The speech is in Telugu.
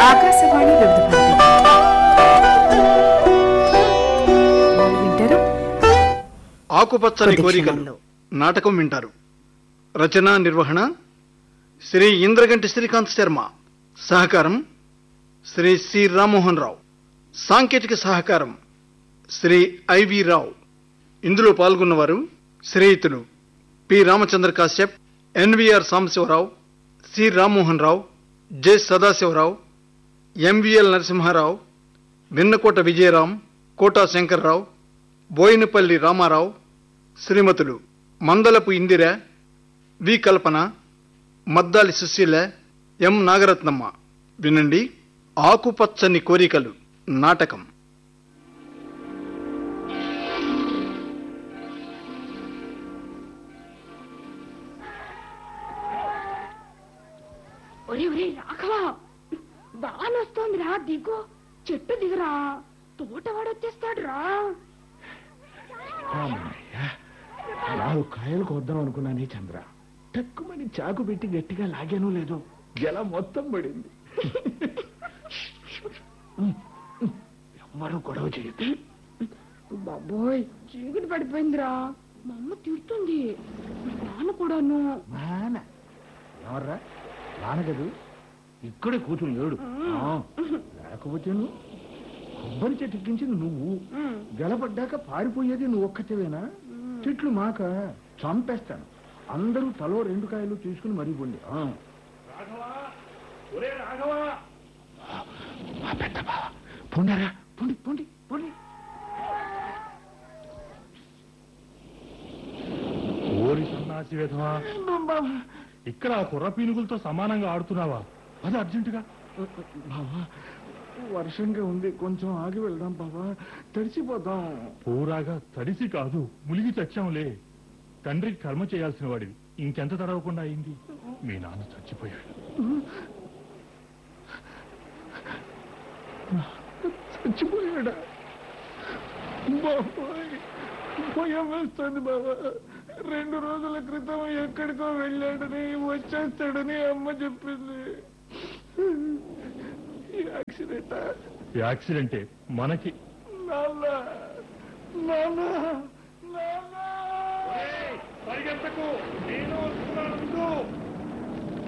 ఆకాశవాణి వివిధ భారతి వింటారు ఆకుపచ్చని కొద్ది కోరికలు క్షణాల్లో. నాటకం వింటారు రచన నిర్వహణ శ్రీ ఇంద్రగంటి శ్రీకాంత్ శర్మ సహకారం శ్రీ సి రామ్మోహన్ రావు సాంకేతిక సహకారం శ్రీ ఐవి రావు ఇందులో పాల్గొన్నవారు శ్రీయుతులు P Ramachandra Kashyap N V R Sambasivarao C Rammohan Rao J Sadasivarao M V L Narasimharao Vinnakota Vijayaram Kota Shankarrao Boinapalli Ramarao శ్రీమతులు మందలపు ఇందిర వి కల్పన మద్దాలి సుశీల ఎం నాగరత్నమ్మ వినండి ఆకుపచ్చని కోరికలు నాటకం ఒరే ఒరే రాఘవా బానొస్తోంది రా దిగు చెట్టు దిగరా తోటవాడు వచ్చేస్తాడు రా అమ్మయ్యా. నాలుగు కాయలు కొద్దాం అనుకున్నానే చంద్ర టక్కుమని చాకు పెట్టి గట్టిగా లాగాను లేదు జల మొత్తం పడింది ఎవ్వరూ గొడవ చేయదు బాబోయ్ చీకటి పడిపోయిందిరా మా అమ్మ తిడుతుంది మా నాన్న కూడాను నాన్న ఎవర్రా నాన్నగదు ఇక్కడే కూతురు లేడు ఆ, లేకపోతే నువ్వు కొబ్బరి చెట్టు ఎక్కించింది నువ్వు ఉమ్, గెలపడ్డాక పారిపోయేది నువ్వు ఒక్కతేవేనా చెట్లు మాక చంపేస్తాను అందరూ తలో రెండు కాయలు తీసుకుని మరీ పొండి పెద్ద బావ పొండారా పొండి పొండి పొండి ఓరి సన్నాసి విధవా ఇక్కడ ఆ కుర్ర పీనుగులతో సమానంగా ఆడుతున్నావా అది అర్జెంటుగా బావా వర్షంగా ఉంది కొంచెం ఆగి వెళ్దాం బావా తడిసిపోతాం పూరాగా తడిసి కాదు ములిగి చచ్చాంలే తండ్రికి కర్మ చేయాల్సిన వాడివి ఇంకెంత తడవకుండా అయింది మీ నాన్న చచ్చిపోయాడు చచ్చిపోయాడా బాబాయ్ భయం వేస్తుంది బాబా రెండు రోజుల క్రితం ఎక్కడికో వెళ్ళాడని వచ్చేస్తాడని అమ్మ చెప్పింది ఈ యాక్సిడెంట్ యాక్సిడెంటే మనకి నాన్న నాన్న నాన్న పరిగెత్తకు నేను వస్తున్నాను